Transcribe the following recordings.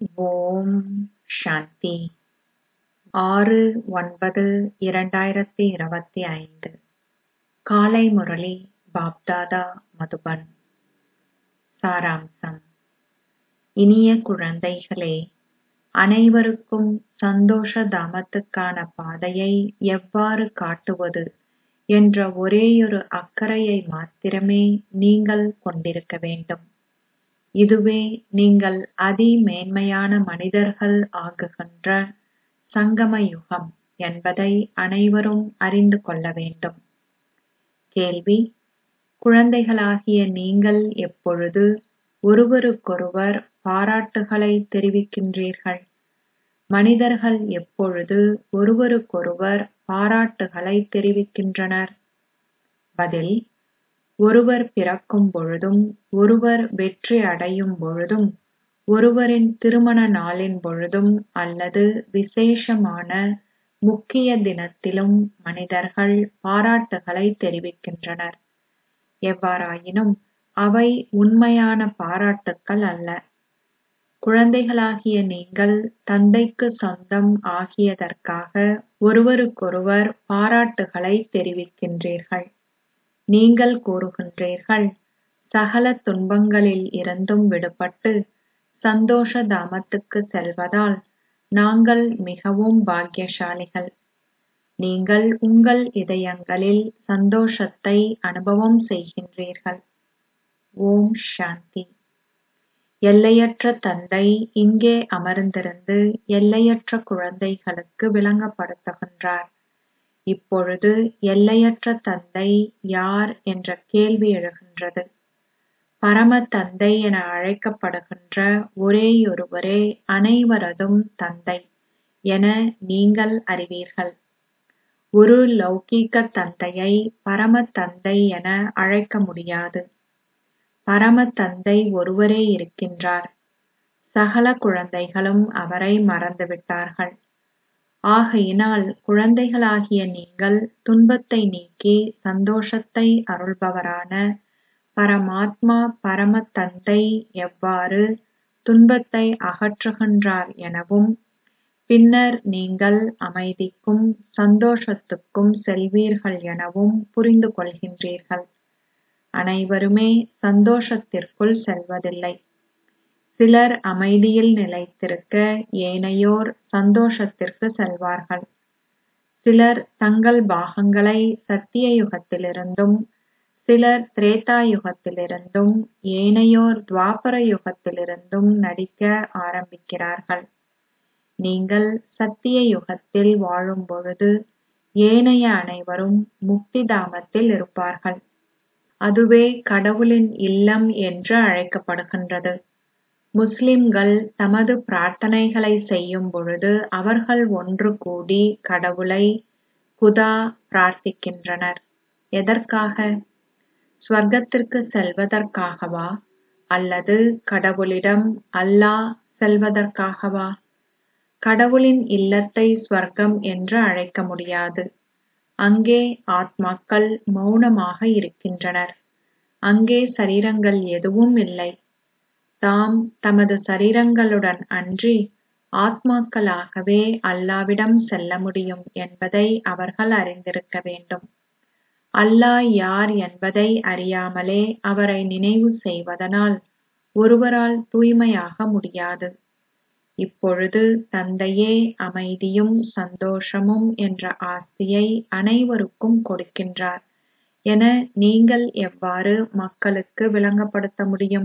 ஓம் சாந்தி ஆறு ஒன்பது இரண்டாயிரத்தி இருபத்தி ஐந்து காலை முரளி பாப்தாதா மதுபன் சாராம்சம் இனிய குழந்தைகளே அனைவருக்கும் சந்தோஷ தாமத்துக்கான பாதையை எவ்வாறு காட்டுவது என்ற ஒரேயொரு அக்கறையை மாத்திரமே நீங்கள் கொண்டிருக்க வேண்டும் இதுவே நீங்கள் அதிமேன்மையான மனிதர்கள் ஆகுகின்ற சங்கம யுகம் என்பதை அனைவரும் அறிந்து கொள்ள வேண்டும் கேள்வி குழந்தைகளாகிய நீங்கள் எப்பொழுது ஒருவருக்கொருவர் பாராட்டுகளை தெரிவிக்கின்றீர்கள் மனிதர்கள் எப்பொழுது ஒருவருக்கொருவர் பாராட்டுகளை தெரிவிக்கின்றனர் பதில் ஒருவர் பிறக்கும் பொழுதும் ஒருவர் வெற்றி அடையும் பொழுதும் ஒருவரின் திருமண நாளின் பொழுதும் அல்லது விசேஷமான முக்கிய தினத்திலும் மனிதர்கள் பாராட்டுகளை தெரிவிக்கின்றனர் எவ்வாறாயினும் அவை உண்மையான பாராட்டுக்கள் அல்ல குழந்தைகளாகிய நீங்கள் தந்தைக்கு சொந்தம் ஆகியதற்காக ஒருவருக்கொருவர் பாராட்டுகளை தெரிவிக்கின்றீர்கள் நீங்கள் கூறுகின்றீர்கள் சகல துன்பங்களில் இருந்தும் விடுபட்டு சந்தோஷ தாமத்துக்கு செல்வதால் நாங்கள் மிகவும் பாக்கியசாலிகள் நீங்கள் உங்கள் இதயங்களில் சந்தோஷத்தை அனுபவம் செய்கின்றீர்கள் ஓம் சாந்தி எல்லையற்ற தந்தை இங்கே அமர்ந்திருந்து எல்லையற்ற குழந்தைகளுக்கு விளங்கப்படுத்துகின்றார் இப்பொழுது எல்லையற்ற தந்தை யார் என்ற கேள்வி எழுகின்றது பரம தந்தை என அழைக்கப்படுகின்ற ஒரேயொருவரே அனைவரதும் தந்தை என நீங்கள் அறிவீர்கள் ஒரு லௌகீக தந்தையை பரம தந்தை என அழைக்க முடியாது பரம தந்தை ஒருவரே இருக்கின்றார் சகல குழந்தைகளும் அவரை மறந்துவிட்டார்கள் ஆகையினால் குழந்தைகளாகிய நீங்கள் துன்பத்தை நீக்கி சந்தோஷத்தை அருள்பவரான பரமாத்மா பரம தந்தை எவ்வாறு துன்பத்தை அகற்றுகின்றார் எனவும் பின்னர் நீங்கள் அமைதிக்கும் சந்தோஷத்துக்கும் செல்வீர்கள் எனவும் புரிந்து கொள்கின்றீர்கள் அனைவருமே சந்தோஷத்திற்குள் செல்வதில்லை சிலர் அமைதியில் நிலைத்திருக்க ஏனையோர் சந்தோஷத்திற்கு செல்வார்கள் சிலர் தங்கள் பாகங்களை சத்திய யுகத்திலிருந்தும் சிலர் திரேதா யுகத்திலிருந்தும் ஏனையோர் துவாபர யுகத்திலிருந்தும் நடிக்க ஆரம்பிக்கிறார்கள் நீங்கள் சத்திய யுகத்தில் வாழும் பொழுது ஏனைய அனைவரும் முக்தி தாமத்தில் இருப்பார்கள் அதுவே கடவுளின் இல்லம் என்று அழைக்கப்படுகின்றது முஸ்லிம்கள் தமது பிரார்த்தனைகளை செய்யும் பொழுது அவர்கள் ஒன்று கூடி கடவுளை குதா பிரார்த்திக்கின்றனர் எதற்காக ஸ்வர்க்கத்திற்கு செல்வதற்காகவா அல்லது கடவுளிடம் அல்லாஹ் செல்வதற்காகவா கடவுளின் இல்லத்தை ஸ்வர்க்கம் என்று அழைக்க முடியாது அங்கே ஆத்மாக்கள் மௌனமாக இருக்கின்றனர் அங்கே சரீரங்கள் எதுவும் இல்லை தாம் தமது சரீரங்களுடன் அன்றி ஆத்மாக்களாகவே அல்லாவிடம் செல்ல முடியும் என்பதை அவர்கள் அறிந்திருக்க வேண்டும் அல்லாஹ் யார் என்பதை அறியாமலே அவரை நினைவு செய்வதனால் ஒருவரால் தூய்மையாக முடியாது இப்பொழுது தந்தையே அமைதியும் சந்தோஷமும் என்ற ஆஸ்தியை அனைவருக்கும் கொடுக்கின்றார் என நீங்கள் எவ்வாறு மக்களுக்கு விளங்கப்படுத்த முடியும்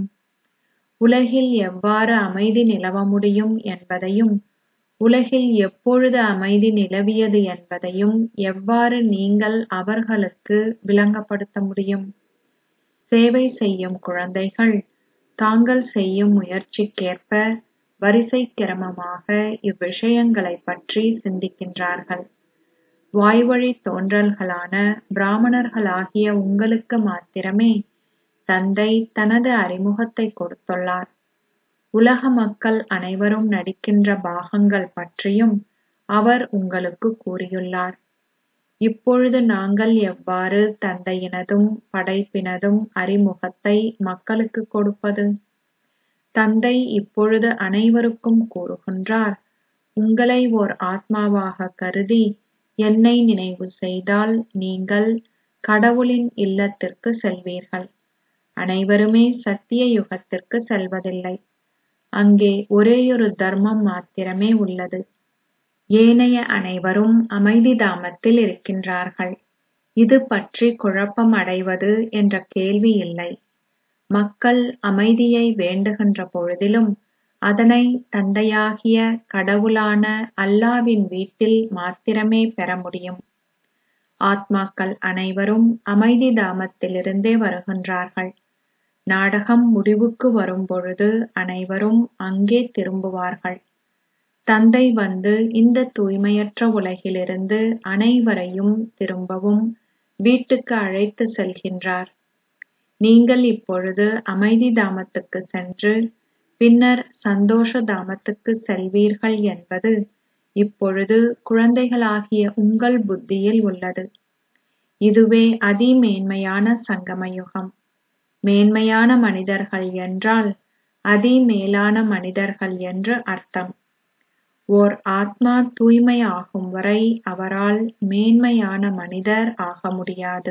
உலகில் எவ்வாறு அமைதி நிலவ முடியும் என்பதையும் உலகில் எப்பொழுது அமைதி நிலவியது என்பதையும் எவ்வாறு நீங்கள் அவர்களுக்கு விளங்கப்படுத்த முடியும் சேவை செய்யும் குழந்தைகள் தாங்கள் செய்யும் முயற்சிக்கேற்ப வரிசை கிரமமாக இவ்விஷயங்களைப் பற்றி சிந்திக்கின்றார்கள் வாய்வழி தோன்றல்களான பிராமணர்களாகிய உங்களுக்கு மாத்திரமே தந்தை தனது அறிமுகத்தை கொடுத்துள்ளார் உலக மக்கள் அனைவரும் நடிக்கின்ற பாகங்கள் பற்றியும் அவர் உங்களுக்கு கூறியுள்ளார் இப்பொழுது நாங்கள் எவ்வாறு தந்தையினதும் படைப்பினதும் அறிமுகத்தை மக்களுக்கு கொடுப்பது தந்தை இப்பொழுது அனைவருக்கும் கூறுகின்றார் உங்களை ஓர் ஆத்மாவாக கருதி என்னை நினைவு செய்தால் நீங்கள் கடவுளின் இல்லத்திற்கு செல்வீர்கள் அனைவருமே சத்திய யுகத்திற்கு செல்வதில்லை அங்கே ஒரேயொரு தர்மம் மாத்திரமே உள்ளது ஏனைய அனைவரும் அமைதி தாமத்தில் இருக்கின்றார்கள் இது பற்றி குழப்பம் அடைவது என்ற கேள்வி இல்லை மக்கள் அமைதியை வேண்டுகின்ற பொழுதிலும் அதனை தந்தையாகிய கடவுளான அல்லாவின் வீட்டில் மாத்திரமே பெற முடியும் ஆத்மாக்கள் அனைவரும் அமைதி தாமத்திலிருந்தே வருகின்றார்கள் நாடகம் முடிவுக்கு வரும்பொழுது அனைவரும் அங்கே திரும்புவார்கள் தந்தை வந்து இந்த தூய்மையற்ற உலகிலிருந்து அனைவரையும் திரும்பவும் வீட்டுக்கு அழைத்து செல்கின்றார் நீங்கள் இப்பொழுது அமைதி தாமத்துக்கு சென்று பின்னர் சந்தோஷ தாமத்துக்கு செல்வீர்கள் என்பது இப்பொழுது குழந்தைகளாகிய உங்கள் புத்தியில் உள்ளது இதுவே அதிமேன்மையான சங்கமயுகம் மேன்மையான மனிதர்கள் என்றால் அதிமேலான மனிதர்கள் என்று அர்த்தம் ஓர் ஆத்மா தூய்மை ஆகும் வரை அவரால் மேன்மையான மனிதர் ஆக முடியாது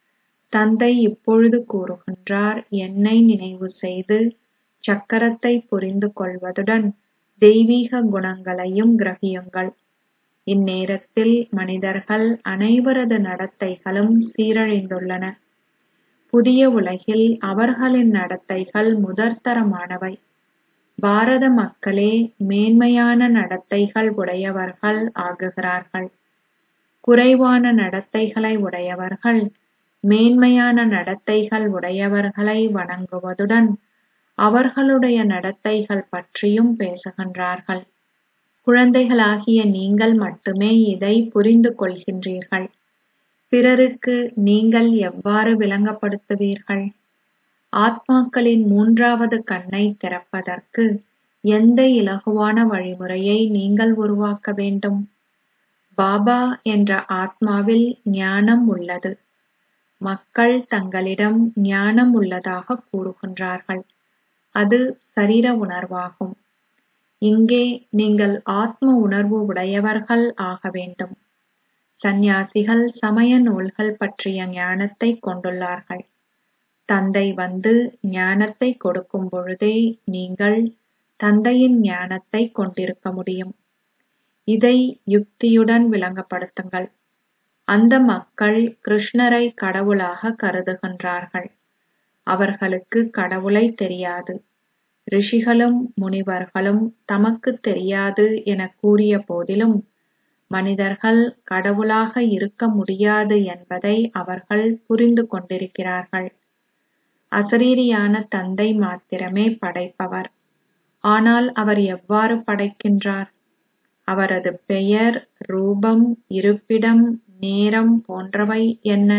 தந்தை இப்பொழுது கூறுகின்றார் என்னை நினைவு செய்து சக்கரத்தை புரிந்து கொள்வதுடன் தெய்வீக குணங்களையும் கிரகியுங்கள் இந்நேரத்தில் மனிதர்கள் அனைவரது நடத்தைகளும் சீரழிந்துள்ளன புதிய உலகில் அவர்களின் நடத்தைகள் முதற்தரமானவை பாரத மக்களே மேன்மையான நடத்தைகள் உடையவர்கள் ஆகுகிறார்கள் குறைவான நடத்தைகளை உடையவர்கள் மேன்மையான நடத்தைகள் உடையவர்களை வணங்குவதுடன் அவர்களுடைய நடத்தைகள் பற்றியும் பேசுகின்றார்கள் குழந்தைகளாகிய நீங்கள் மட்டுமே இதை புரிந்து கொள்கின்றீர்கள் பிறருக்கு நீங்கள் எவ்வாறு விளங்கப்படுத்துவீர்கள் ஆத்மாக்களின் மூன்றாவது கண்ணை திறப்பதற்கு எந்த இலகுவான வழிமுறையை நீங்கள் உருவாக்க வேண்டும் பாபா என்ற ஆத்மாவில் ஞானம் உள்ளது மக்கள் தங்களிடம் ஞானம் உள்ளதாக கூறுகின்றார்கள் அது சரீர உணர்வாகும் இங்கே நீங்கள் ஆத்ம உணர்வு உடையவர்கள் ஆக வேண்டும் சந்நியாசிகள் சமய நூல்கள் பற்றிய ஞானத்தை கொண்டுள்ளார்கள் தந்தை வந்து ஞானத்தை கொடுக்கும் பொழுதே நீங்கள் தந்தையின் ஞானத்தை கொண்டிருக்க முடியும் இதை யுக்தியுடன் விளங்கப்படுத்துங்கள் அந்த மக்கள் கிருஷ்ணரை கடவுளாக கருதுகின்றார்கள் அவர்களுக்கு கடவுளை தெரியாது ரிஷிகளும் முனிவர்களும் தமக்கு தெரியாது என கூறிய போதிலும் மனிதர்கள் கடவுளாக இருக்க முடியாது என்பதை அவர்கள் புரிந்து கொண்டிருக்கிறார்கள் அசரீரியான தந்தை மாத்திரமே படைப்பவர் ஆனால் அவர் எவ்வாறு படைக்கின்றார் அவரது பெயர் ரூபம் இருப்பிடம் நேரம் போன்றவை என்ன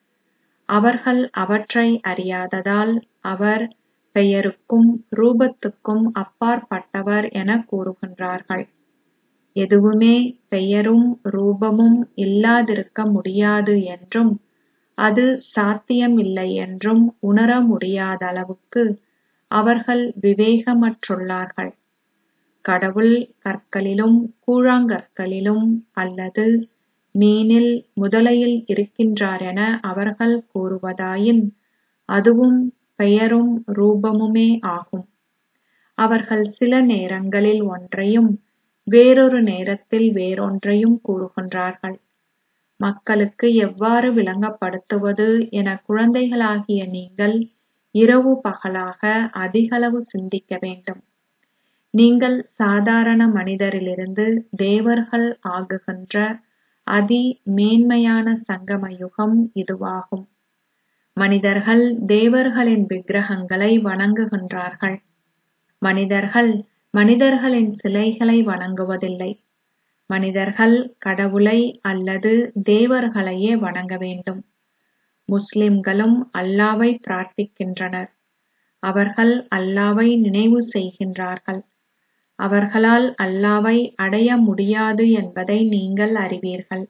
அவர்கள் அவற்றை அறியாததால் அவர் பெயருக்கும் ரூபத்துக்கும் அப்பாற்பட்டவர் என கூறுகின்றார்கள் எதுவுமே பெயரும் ரூபமும் இல்லாதிருக்க முடியாது என்றும் அது சாத்தியமில்லை என்றும் உணர முடியாத அளவுக்கு அவர்கள் விவேகமற்றுள்ளார்கள் கடவுள் கற்களிலும் கூழாங்கற்களிலும் அல்லது மீனில் முதலையில் இருக்கின்றார் என அவர்கள் கூறுவதாயின் அதுவும் பெயரும் ரூபமுமே ஆகும் அவர்கள் சில நேரங்களில் ஒன்றையும் வேறொரு நேரத்தில் வேறொன்றையும் கூறுகின்றார்கள் மக்களுக்கு எவ்வாறு விளங்கப்படுத்துவது என குழந்தைகளாகிய நீங்கள் இரவு பகலாக அதிகளவு சிந்திக்க வேண்டும் நீங்கள் சாதாரண மனிதரிலிருந்து தேவர்கள் ஆகுகின்ற அதி மேன்மையான சங்கம யுகம் இதுவாகும் மனிதர்கள் தேவர்களின் விக்கிரகங்களை வணங்குகின்றார்கள் மனிதர்கள் மனிதர்களின் சிலைகளை வணங்குவதில்லை மனிதர்கள் கடவுளை அல்லது தேவர்களையே வணங்க வேண்டும் முஸ்லிம்களும் அல்லாவை பிரார்த்திக்கின்றனர் அவர்கள் அல்லாவை நினைவு செய்கின்றார்கள் அவர்களால் அல்லாவை அடைய முடியாது என்பதை நீங்கள் அறிவீர்கள்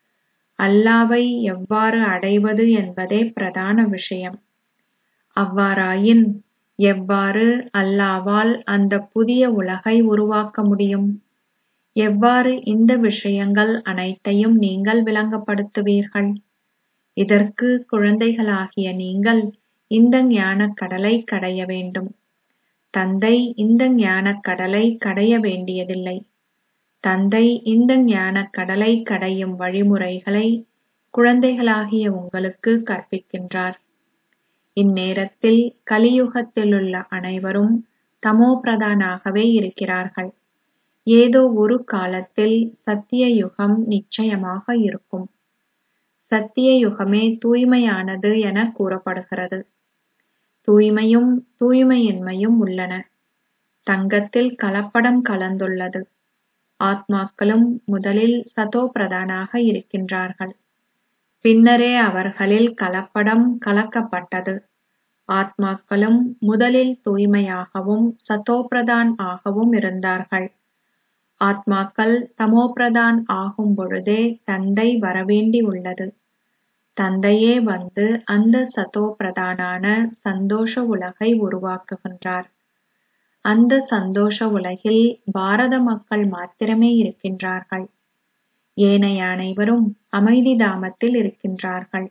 அல்லாவை எவ்வாறு அடைவது என்பதே பிரதான விஷயம் அவ்வாறாயின் எவ்வாறு அல்லாவால் அந்த புதிய உலகை உருவாக்க முடியும் எவ்வாறு இந்த விஷயங்கள் அனைத்தையும் நீங்கள் விளங்கப்படுத்துவீர்கள் இதற்கு குழந்தைகளாகிய நீங்கள் இந்த ஞானக் கடலை கடைய வேண்டும் தந்தை இந்த ஞானக் கடலை கடைய வேண்டியதில்லை தந்தை இந்த ஞானக் கடலை கடையும் வழிமுறைகளை குழந்தைகளாகிய உங்களுக்கு கற்பிக்கின்றார் இந்நேரத்தில் கலியுகத்திலுள்ள அனைவரும் தமோபிரதானாகவே இருக்கிறார்கள் ஏதோ ஒரு காலத்தில் சத்திய யுகம் நிச்சயமாக இருக்கும் சத்திய யுகமே தூய்மையானது என கூறப்படுகிறது தூய்மையும் தூய்மையின்மையும் உள்ளன தங்கத்தில் கலப்படம் கலந்துள்ளது ஆத்மாக்களும் முதலில் சதோ பிரதானாக இருக்கின்றார்கள் பின்னரே அவர்களில் கலப்படம் கலக்கப்பட்டது ஆத்மாக்களும் முதலில் தூய்மையாகவும் சதோபிரதான் ஆகவும் இருந்தார்கள் ஆத்மாக்கள் தமோபிரதான் ஆகும் பொழுதே தந்தை வரவேண்டி உள்ளது தந்தையே வந்து அந்த சதோ பிரதானான சந்தோஷ உலகை உருவாக்குகின்றார் அந்த சந்தோஷ உலகில் பாரத மக்கள் மாத்திரமே இருக்கின்றார்கள் ஏனைய அனைவரும் அமைதி தாமத்தில் இருக்கின்றார்கள்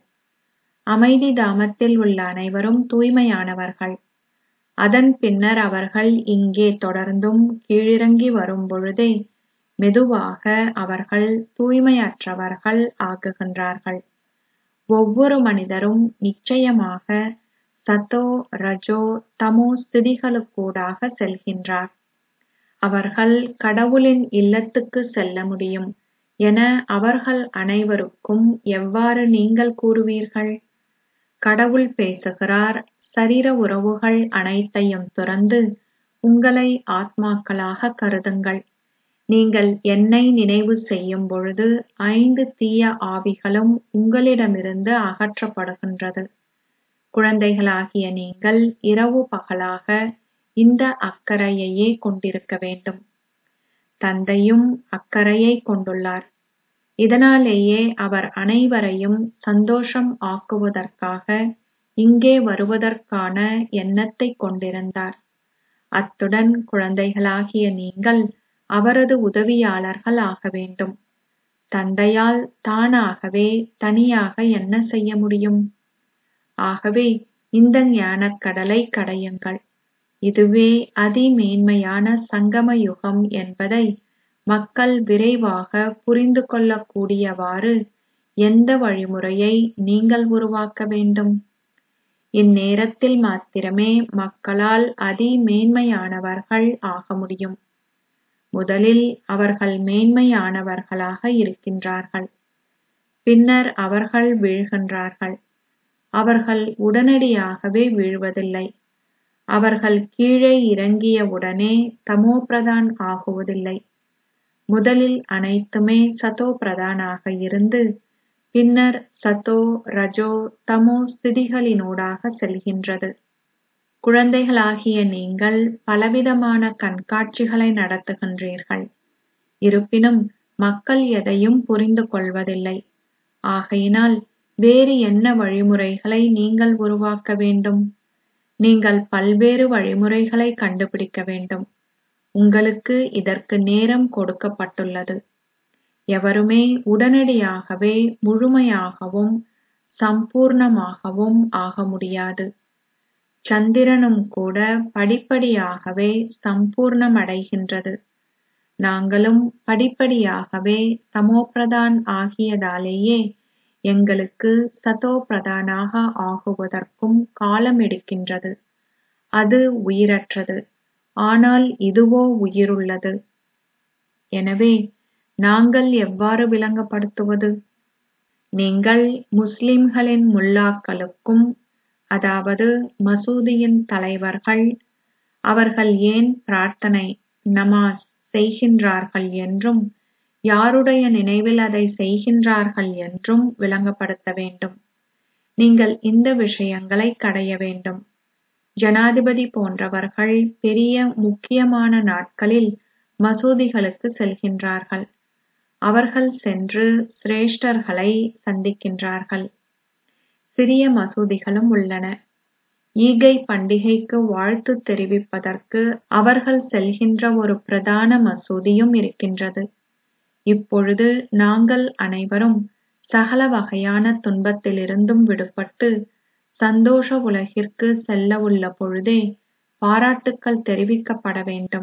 அமைதி தாமத்தில் உள்ள அனைவரும் தூய்மையானவர்கள் அதன் பின்னர் அவர்கள் இங்கே தொடர்ந்தும் கீழிறங்கி வரும் பொழுதே மெதுவாக அவர்கள் தூய்மையற்றவர்கள் ஆகுகின்றார்கள் ஒவ்வொரு மனிதரும் நிச்சயமாக சத்தோ ரஜோ தமோ ஸ்திதிகளுக்கூடாக செல்கின்றார் அவர்கள் கடவுளின் இல்லத்துக்கு செல்ல முடியும் என அவர்கள் அனைவருக்கும் எவ்வாறு நீங்கள் கூறுவீர்கள் கடவுள் பேசுகிறார் சரீர உறவுகள் அனைத்தையும் துறந்து உங்களை ஆத்மாக்களாக கருதுங்கள் நீங்கள் என்னை நினைவு செய்யும் பொழுது ஐந்து தீய ஆவிகளும் உங்களிடமிருந்து அகற்றப்படுகின்றது குழந்தைகளாகிய நீங்கள் இரவு பகலாக இந்த அக்கறையையே கொண்டிருக்க வேண்டும் தந்தையும் அக்கறையை கொண்டுள்ளார் இதனாலேயே அவர் அனைவரையும் சந்தோஷம் ஆக்குவதற்காக இங்கே வருவதற்கான எண்ணத்தை கொண்டிருந்தார் அத்துடன் குழந்தைகளாகிய நீங்கள் அவரது உதவியாளர்கள் ஆக வேண்டும் தந்தையால் தானாகவே தனியாக என்ன செய்ய முடியும் ஆகவே இந்த ஞானக் கடலை கடையுங்கள் இதுவே அதிமேன்மையான சங்கம யுகம் என்பதை மக்கள் விரைவாக புரிந்து கொள்ளக்கூடியவாறு எந்த வழிமுறையை நீங்கள் உருவாக்க வேண்டும் இந்நேரத்தில் மாத்திரமே மக்களால் அதிமேன்மையானவர்கள் ஆக முடியும் முதலில் அவர்கள் மேன்மையானவர்களாக இருக்கின்றார்கள் பின்னர் அவர்கள் வீழ்கின்றார்கள் அவர்கள் உடனடியாகவே வீழ்வதில்லை அவர்கள் கீழே இறங்கியவுடனே தமோபிரதான் ஆகுவதில்லை முதலில் அனைத்துமே சதோ பிரதானாக இருந்து பின்னர் சதோ ரஜோ தமோ ஸ்திதிகளினூடாக செல்கின்றது குழந்தைகளாகிய நீங்கள் பலவிதமான கண்காட்சிகளை நடத்துகின்றீர்கள் இருப்பினும் மக்கள் எதையும் புரிந்து கொள்வதில்லை ஆகையினால் வேறு என்ன வழிமுறைகளை நீங்கள் உருவாக்க வேண்டும் நீங்கள் பல்வேறு வழிமுறைகளை கண்டுபிடிக்க வேண்டும் உங்களுக்கு இதற்கு நேரம் கொடுக்கப்பட்டுள்ளது எவருமே உடனடியாகவே முழுமையாகவும் சம்பூர்ணமாகவும் ஆக முடியாது சந்திரனும் கூட படிப்படியாகவே சம்பூர்ணமடைகின்றது நாங்களும் படிப்படியாகவே தமோபிரதான் ஆகியதாலேயே எங்களுக்கு சதோ பிரதானாக ஆகுவதற்கும் காலம் எடுக்கின்றது அது உயிரற்றது ஆனால் இதுவோ உயிருள்ளது எனவே நாங்கள் எவ்வாறு விளங்கப்படுத்துவது நீங்கள் முஸ்லிம்களின் முல்லாக்களுக்கும் அதாவது மசூதியின் தலைவர்கள் அவர்கள் ஏன் பிரார்த்தனை நமாஸ் செய்கின்றார்கள் என்றும் யாருடைய நினைவில் அதை செய்கின்றார்கள் என்றும் விளங்கப்படுத்த வேண்டும் நீங்கள் இந்த விஷயங்களை கடைய வேண்டும் ஜனாதிபதி போன்றவர்கள் பெரிய முக்கியமான நாட்களில் மசூதிகளுக்கு செல்கின்றார்கள் அவர்கள் சென்று சிரேஷ்டர்களை சந்திக்கின்றார்கள் சிறிய மசூதிகளும் உள்ளன ஈகை பண்டிகைக்கு வாழ்த்து தெரிவிப்பதற்கு அவர்கள் செல்கின்ற ஒரு பிரதான மசூதியும் இருக்கின்றது இப்பொழுது நாங்கள் அனைவரும் சகல வகையான துன்பத்திலிருந்தும் விடுபட்டு சந்தோஷ உலகிற்கு செல்லவுள்ள பொழுதே பாராட்டுக்கள் தெரிவிக்கப்பட வேண்டும்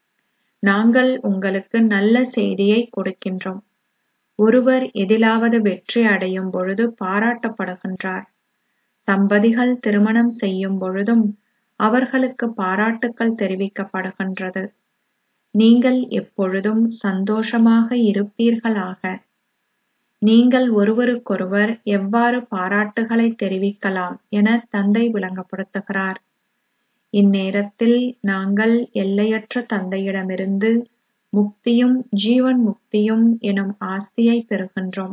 நாங்கள் உங்களுக்கு நல்ல செய்தியை கொடுக்கின்றோம் ஒருவர் எதிலாவது வெற்றி அடையும் பொழுது பாராட்டப்படுகின்றார் தம்பதிகள் திருமணம் செய்யும் பொழுதும் அவர்களுக்கு பாராட்டுக்கள் தெரிவிக்கப்படுகின்றது நீங்கள் எப்பொழுதும் சந்தோஷமாக இருப்பீர்களாக நீங்கள் ஒருவருக்கொருவர் எவ்வாறு பாராட்டுகளை தெரிவிக்கலாம் என தந்தை விளங்கப்படுத்துகிறார் இந்நேரத்தில் நாங்கள் எல்லையற்ற தந்தையிடமிருந்து முக்தியும் ஜீவன் முக்தியும் எனும் ஆஸ்தியை பெறுகின்றோம்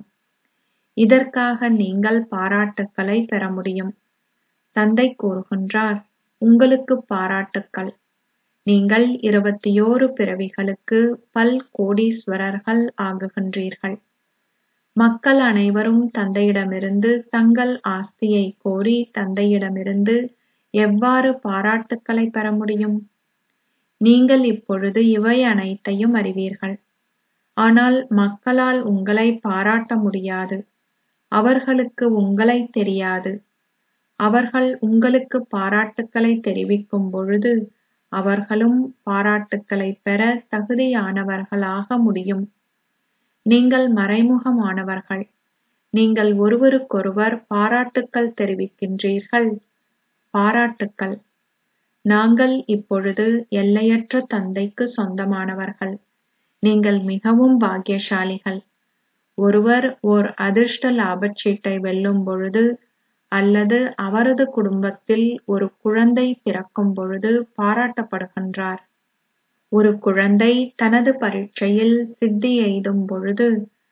இதற்காக நீங்கள் பாராட்டுக்களை பெற முடியும் தந்தை கூறுகின்றார் உங்களுக்கு பாராட்டுக்கள் நீங்கள் இருபத்தியோரு பிறவிகளுக்கு பல் கோடீஸ்வரர்கள் ஆகுகின்றீர்கள் மக்கள் அனைவரும் தந்தையிடமிருந்து தங்கள் ஆஸ்தியை கோரி தந்தையிடமிருந்து எவ்வாறு பாராட்டுக்களை பெற முடியும் நீங்கள் இப்பொழுது இவை அனைத்தையும் அறிவீர்கள் ஆனால் மக்களால் உங்களை பாராட்ட முடியாது அவர்களுக்கு உங்களை தெரியாது அவர்கள் உங்களுக்கு பாராட்டுக்களை தெரிவிக்கும் பொழுது அவர்களும் பாராட்டுக்களை பெற தகுதியானவர்களாக முடியும் நீங்கள் மறைமுகமானவர்கள் நீங்கள் ஒருவருக்கொருவர் பாராட்டுக்கள் தெரிவிக்கின்றீர்கள் பாராட்டுக்கள் நாங்கள் இப்பொழுது எல்லையற்ற தந்தைக்கு சொந்தமானவர்கள் நீங்கள் மிகவும் பாக்கியசாலிகள் ஒருவர் ஓர் அதிர்ஷ்ட லாபச்சீட்டை வெல்லும் பொழுது அல்லது அவரது குடும்பத்தில் ஒரு குழந்தை பிறக்கும் பொழுது பாராட்டப்படுகின்றார் ஒரு குழந்தை தனது பரீட்சையில் சித்தி எய்தும் பொழுது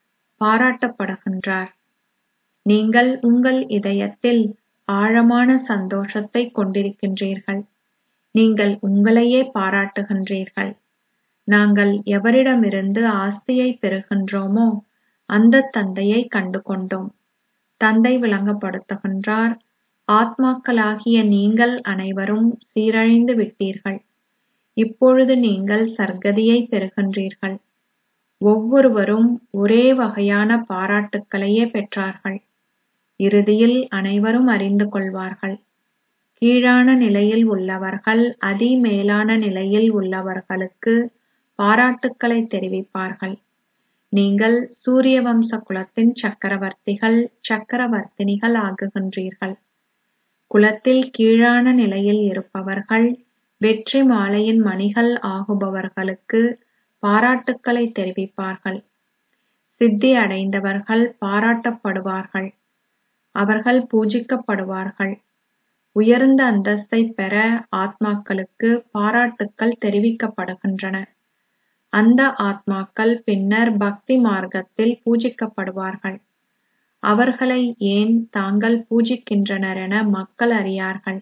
பாராட்டப்படுகின்றார் நீங்கள் உங்கள் இதயத்தில் ஆழமான சந்தோஷத்தை கொண்டிருக்கின்றீர்கள் நீங்கள் உங்களையே பாராட்டுகின்றீர்கள் நாங்கள் எவரிடமிருந்து ஆஸ்தியை பெறுகின்றோமோ அந்த தந்தையை கண்டு கொண்டோம் தந்தை விளங்கப்படுத்துகின்றார் ஆத்மாக்களாகிய நீங்கள் அனைவரும் சீரழிந்து விட்டீர்கள் இப்பொழுது நீங்கள் சர்க்கதியை பெறுகின்றீர்கள் ஒவ்வொருவரும் ஒரே வகையான பாராட்டுக்களையே பெற்றார்கள் இறுதியில் அனைவரும் அறிந்து கொள்வார்கள் கீழான நிலையில் உள்ளவர்கள் அதிமேலான நிலையில் உள்ளவர்களுக்கு பாராட்டுக்களை தெரிவிப்பார்கள் நீங்கள் சூரிய வம்ச குலத்தின் சக்கரவர்த்திகள் சக்கரவர்த்தினிகள் ஆகுகின்றீர்கள் குலத்தில் கீழான நிலையில் இருப்பவர்கள் வெற்றி மாலையின் மணிகள் ஆகுபவர்களுக்கு பாராட்டுக்களை தெரிவிப்பார்கள் சித்தி அடைந்தவர்கள் பாராட்டப்படுவார்கள் அவர்கள் பூஜிக்கப்படுவார்கள் உயர்ந்த அந்தஸ்தை பெற ஆத்மாக்களுக்கு பாராட்டுக்கள் தெரிவிக்கப்படுகின்றன அந்த ஆத்மாக்கள் பின்னர் பக்தி மார்க்கத்தில் பூஜிக்கப்படுவார்கள் அவர்களை ஏன் தாங்கள் பூஜிக்கின்றனர் என மக்கள் அறியார்கள்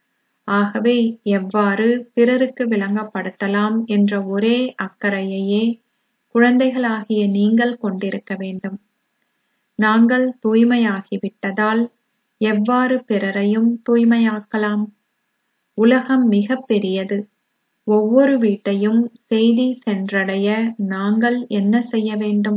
ஆகவே எவ்வாறு பிறருக்கு விளங்கப்படுத்தலாம் என்ற ஒரே அக்கறையையே குழந்தைகளாகிய நீங்கள் கொண்டிருக்க வேண்டும் நாங்கள் தூய்மையாகிவிட்டதால் எவ்வாறு பிறரையும் தூய்மையாக்கலாம் உலகம் மிக பெரியது ஒவ்வொரு வீட்டையும் செய்தி சென்றடைய நாங்கள் என்ன செய்ய வேண்டும்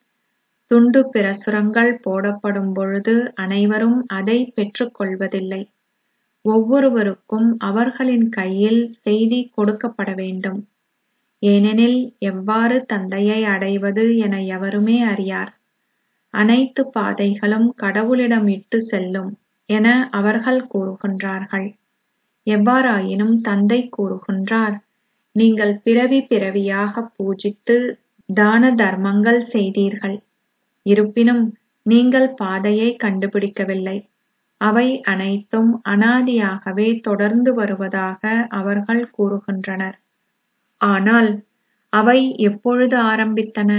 துண்டு பிரசுரங்கள் போடப்படும் பொழுது அனைவரும் அதை பெற்றுக் கொள்வதில்லை ஒவ்வொருவருக்கும் அவர்களின் கையில் செய்தி கொடுக்கப்பட வேண்டும் ஏனெனில் எவ்வாறு தந்தையை அடைவது என எவருமே அறியார் அனைத்து பாதைகளும் கடவுளிடம் இட்டு செல்லும் என அவர்கள் கூறுகின்றார்கள் எவ்வாறாயினும் தந்தை கூறுகின்றார் நீங்கள் பிறவி பிறவியாக பூஜித்து தான தர்மங்கள் செய்தீர்கள் இருப்பினும் நீங்கள் பாதையை கண்டுபிடிக்கவில்லை அவை அனைத்தும் அனாதியாகவே தொடர்ந்து வருவதாக அவர்கள் கூறுகின்றனர் ஆனால் அவை எப்பொழுது ஆரம்பித்தன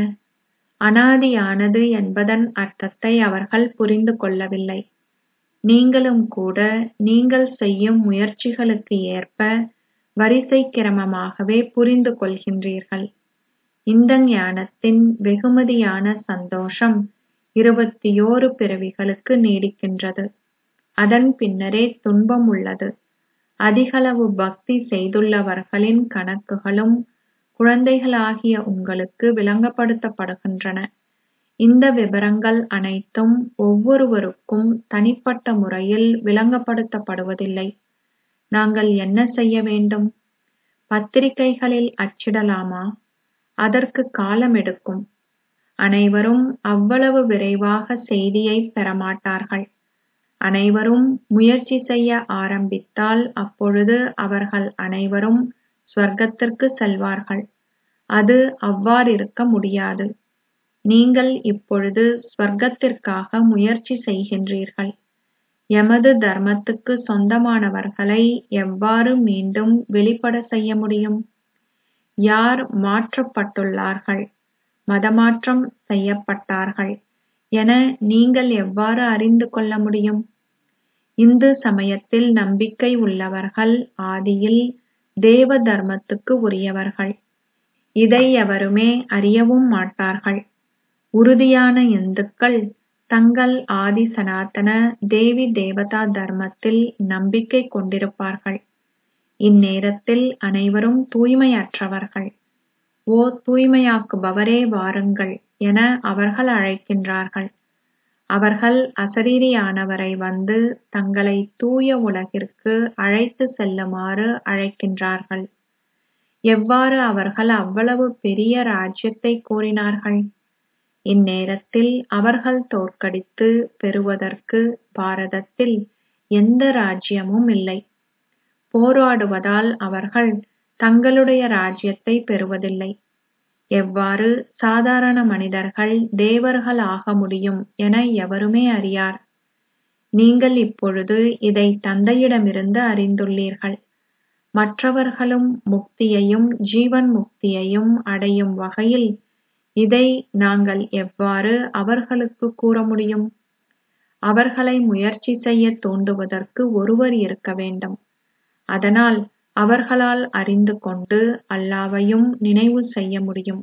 அனாதியானது என்பதன் அர்த்தத்தை அவர்கள் புரிந்து கொள்ளவில்லை நீங்களும் கூட நீங்கள் செய்யும் முயற்சிகளுக்கு ஏற்ப வரிசை கிரமமாகவே புரிந்து கொள்கின்றீர்கள் இந்த ஞானத்தின் வெகுமதியான சந்தோஷம் இருபத்தியோரு பிறவிகளுக்கு நீடிக்கின்றது அதன் பின்னரே துன்பம் உள்ளது அதிகளவு பக்தி செய்துள்ளவர்களின் கணக்குகளும் குழந்தைகளாகிய உங்களுக்கு விளங்கப்படுத்தப்படுகின்றன இந்த விபரங்கள் அனைத்தும் ஒவ்வொருவருக்கும் தனிப்பட்ட முறையில் விளங்கப்படுத்தப்படுவதில்லை நாங்கள் என்ன செய்ய வேண்டும் பத்திரிகைகளில் அச்சிடலாமா அதற்கு காலம் எடுக்கும் அனைவரும் அவ்வளவு விரைவாக செய்தியை பெறமாட்டார்கள் அனைவரும் முயற்சி செய்ய ஆரம்பித்தால் அப்பொழுது அவர்கள் அனைவரும் ஸ்வர்க்கத்திற்கு செல்வார்கள் அது அவ்வாறிருக்க முடியாது நீங்கள் இப்பொழுது ஸ்வர்க்கத்திற்காக முயற்சி செய்கின்றீர்கள் எமது தர்மத்துக்கு சொந்தமானவர்களை எவ்வாறு மீண்டும் வெளிப்பட செய்ய முடியும் யார் மாற்றப்பட்டுள்ளார்கள் மதமாற்றம் செய்யப்பட்டார்கள் என நீங்கள் எவ்வாறு அறிந்து கொள்ள முடியும் இந்து சமயத்தில் நம்பிக்கை உள்ளவர்கள் ஆதியில் தேவ தர்மத்துக்கு உரியவர்கள் இதை எவருமே அறியவும் மாட்டார்கள் உறுதியான இந்துக்கள் தங்கள் ஆதி சனாதன தேவி தேவதா தர்மத்தில் நம்பிக்கை கொண்டிருப்பார்கள் இந்நேரத்தில் அனைவரும் தூய்மையற்றவர்கள் ஓ தூய்மையாக்குபவரே வாருங்கள் என அவர்கள் அழைக்கின்றார்கள் அவர்கள் அசரீரியானவரை வந்து தங்களை தூய உலகிற்கு அழைத்து செல்லுமாறு அழைக்கின்றார்கள் எவ்வாறு அவர்கள் அவ்வளவு பெரிய ராஜ்யத்தை கோரினார்கள் இந்நேரத்தில் அவர்கள் தோற்கடித்து பெறுவதற்கு பாரதத்தில் எந்த ராஜ்யமும் இல்லை போராடுவதால் அவர்கள் தங்களுடைய ராஜ்யத்தை பெறுவதில்லை எவ்வாறு சாதாரண மனிதர்கள் தேவர்கள் ஆக முடியும் என எவருமே அறியார் நீங்கள் இப்பொழுது இதை தந்தையிடமிருந்து அறிந்துள்ளீர்கள் மற்றவர்களும் முக்தியையும் ஜீவன் முக்தியையும் அடையும் வகையில் இதை நாங்கள் எவ்வாறு அவர்களுக்கு கூற முடியும் அவர்களை முயற்சி செய்ய தூண்டுவதற்கு ஒருவர் இருக்க வேண்டும் அதனால் அவர்களால் அறிந்து கொண்டு அல்லாவையும் நினைவு செய்ய முடியும்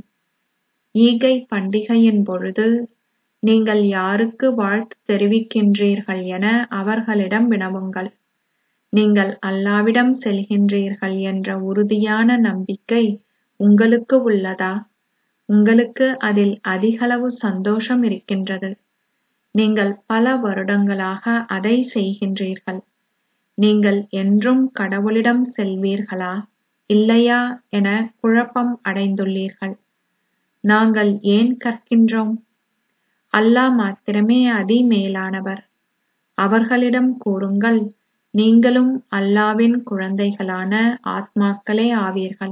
ஈகை பண்டிகையின் பொழுது நீங்கள் யாருக்கு வாழ்த்து தெரிவிக்கின்றீர்கள் என அவர்களிடம் வினவுங்கள் நீங்கள் அல்லாவிடம் செல்கின்றீர்கள் என்ற உறுதியான நம்பிக்கை உங்களுக்கு உள்ளதா உங்களுக்கு அதில் அதிகளவு சந்தோஷம் இருக்கின்றது நீங்கள் பல வருடங்களாக அதை செய்கின்றீர்கள் நீங்கள் என்றும் கடவுளிடம் செல்வீர்களா இல்லையா என குழப்பம் அடைந்துள்ளீர்கள் நாங்கள் ஏன் கற்கின்றோம் அல்லாஹ் மாத்திரமே அதிமேலானவர் அவர்களிடம் கூறுங்கள் நீங்களும் அல்லாவின் குழந்தைகளான ஆத்மாக்களே ஆவீர்கள்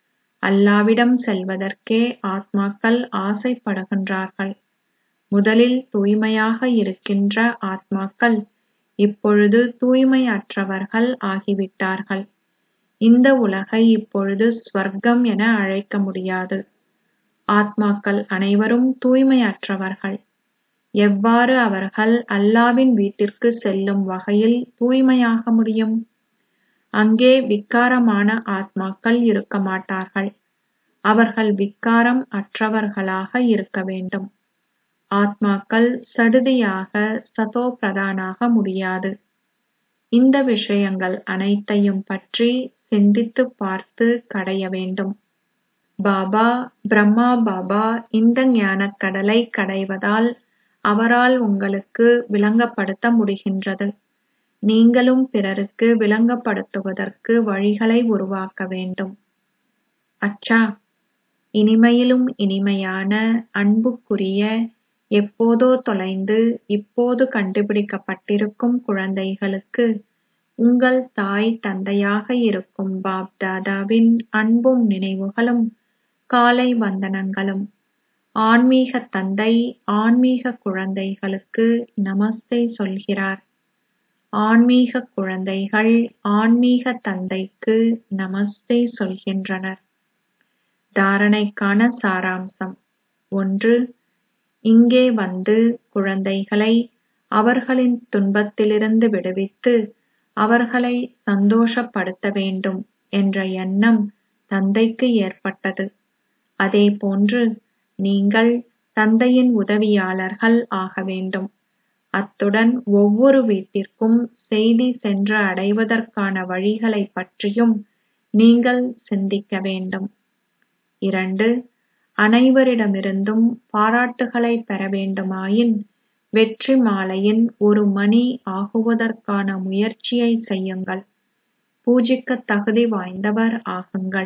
அல்லாவிடம் செல்வதற்கே ஆத்மாக்கள் ஆசைப்படுகின்றார்கள் முதலில் தூய்மையாக இருக்கின்ற ஆத்மாக்கள் இப்பொழுது தூய்மையற்றவர்கள் ஆகிவிட்டார்கள் இந்த உலகை இப்பொழுது ஸ்வர்க்கம் என அழைக்க முடியாது ஆத்மாக்கள் அனைவரும் தூய்மையற்றவர்கள் எவ்வாறு அவர்கள் அல்லாவின் வீட்டிற்கு செல்லும் வகையில் தூய்மையாக முடியும் அங்கே விக்காரமான ஆத்மாக்கள் இருக்க மாட்டார்கள் அவர்கள் விக்காரம் அற்றவர்களாக இருக்க வேண்டும் ஆத்மாக்கள் சடுதியாக சதோ பிரதானாக முடியாது இந்த விஷயங்கள் அனைத்தையும் பற்றி சிந்தித்துப் பார்த்து கடைய வேண்டும் பாபா பிரம்மா பாபா இந்த ஞானக் கடலை கடைவதால் அவரால் உங்களுக்கு விளங்கப்படுத்த முடிகின்றது நீங்களும் பிறருக்கு விளங்கப்படுத்துவதற்கு வழிகளை உருவாக்க வேண்டும் அச்சா இனிமையிலும் இனிமையான அன்புக்குரிய எப்போதோ தொலைந்து இப்போது கண்டுபிடிக்கப்பட்டிருக்கும் குழந்தைகளுக்கு உங்கள் தாய் தந்தையாக இருக்கும் பாப் தாதாவின் அன்பும் நினைவுகளும் காலை வந்தனங்களும் ஆன்மீக தந்தை ஆன்மீக குழந்தைகளுக்கு நமஸ்தே சொல்கிறார் ஆன்மீக குழந்தைகள் ஆன்மீக தந்தைக்கு நமஸ்தே சொல்கின்றனர் தாரணைக்கான சாராம்சம் ஒன்று இங்கே வந்து குழந்தைகளை அவர்களின் துன்பத்திலிருந்து விடுவித்து அவர்களை சந்தோஷப்படுத்த வேண்டும் என்ற எண்ணம் தந்தைக்கு ஏற்பட்டது அதேபோன்று நீங்கள் தந்தையின் உதவியாளர்கள் ஆக வேண்டும் அத்துடன் ஒவ்வொரு வீட்டிற்கும் செய்தி சென்று அடைவதற்கான வழிகளைப் பற்றியும் நீங்கள் சிந்திக்க வேண்டும் இரண்டு அனைவரிடமிருந்தும் பாராட்டுகளைப் பெற வேண்டுமாயின் வெற்றி மாலையின் ஒரு மணி ஆகுவதற்கான முயற்சியைச் செய்யுங்கள் பூஜிக்கத் தகுதி வாய்ந்தவர் ஆகுங்கள்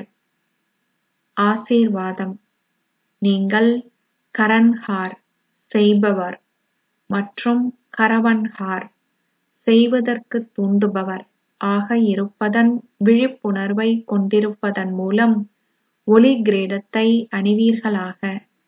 ஆசீர்வாதம் நீங்கள் கரன்ஹார் செய்பவர் மற்றும் கரவன்ஹார் செய்வதற்குத் தூண்டுபவர் ஆக இருப்பதன் விழிப்புணர்வைக் கொண்டிருப்பதன் மூலம் ஒளி கிரீடத்தை அணிவீர்களாக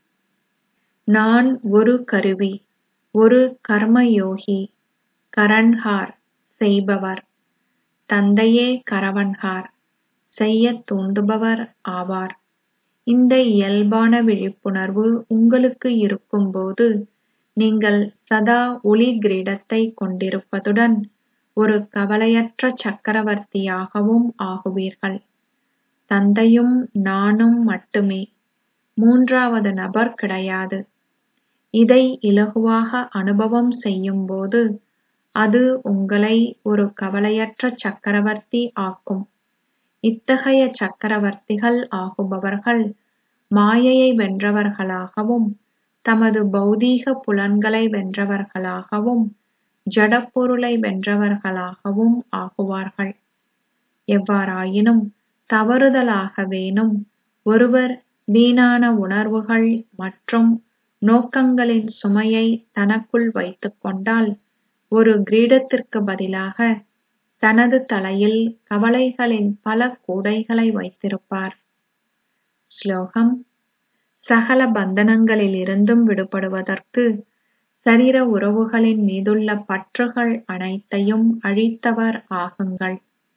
நான் ஒரு கருவி ஒரு கர்மயோகி கரன்ஹார் செய்பவர் தந்தையே கரவன்ஹார் செய்யத் தூண்டுபவர் ஆவார் இந்த இயல்பான விழிப்புணர்வு உங்களுக்கு இருக்கும்போது நீங்கள் சதா ஒளி கிரீடத்தைக் கொண்டிருப்பதுடன் ஒரு கவலையற்ற சக்கரவர்த்தியாகவும் ஆகுவீர்கள் தந்தையும் நானும் மட்டுமே மூன்றாவது நபர் கிடையாது இதை இலகுவாக அனுபவம் செய்யும்போது அது உங்களை ஒரு கவலையற்ற சக்கரவர்த்தி ஆக்கும் இத்தகைய சக்கரவர்த்திகள் ஆகுபவர்கள் மாயையை வென்றவர்களாகவும் தமது பௌதீக புலன்களை வென்றவர்களாகவும் ஜடப்பொருளை வென்றவர்களாகவும் ஆகுவார்கள் எவ்வாறாயினும் தவறுதலாகவேனும் ஒருவர் வீணான உணர்வுகள் மற்றும் நோக்கங்களின் சுமையை தனக்குள் வைத்துக் கொண்டால் ஒரு கிரீடத்திற்கு பதிலாக தனது தலையில் கவலைகளின் பல கூடைகளை வைத்திருப்பார் ஸ்லோகம் சகல பந்தனங்களிலிருந்தும் விடுபடுவதற்கு சரீர உறவுகளின் மீதுள்ள பற்றுகள் அனைத்தையும் அழித்தவர் ஆகுங்கள்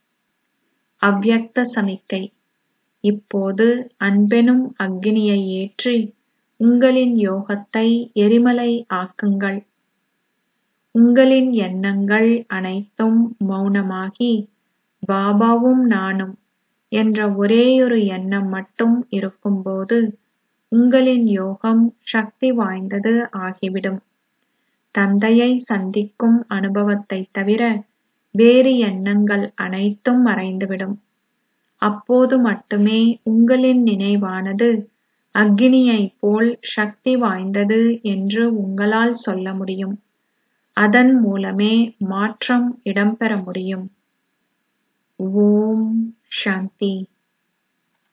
அவ்யக்த சமிக்கை இப்போது அன்பெனும் அக்கினியை ஏற்றி உங்களின் யோகத்தை எரிமலை ஆக்குங்கள் உங்களின் எண்ணங்கள் அனைத்தும் மௌனமாகி பாபாவும் நானும் என்ற ஒரேயொரு எண்ணம் மட்டும் இருக்கும்போது உங்களின் யோகம் சக்தி வாய்ந்தது ஆகிவிடும் தந்தையை சந்திக்கும் அனுபவத்தைத் தவிர வேறு எண்ணங்கள் அனைத்தும் மறைந்துவிடும் அப்போது மட்டுமே உங்களின் நினைவானது அக்கினியைப் போல் சக்தி வாய்ந்தது என்று உங்களால் சொல்ல முடியும் அதன் மூலமே மாற்றம் இடம்பெற முடியும் ஓம் சாந்தி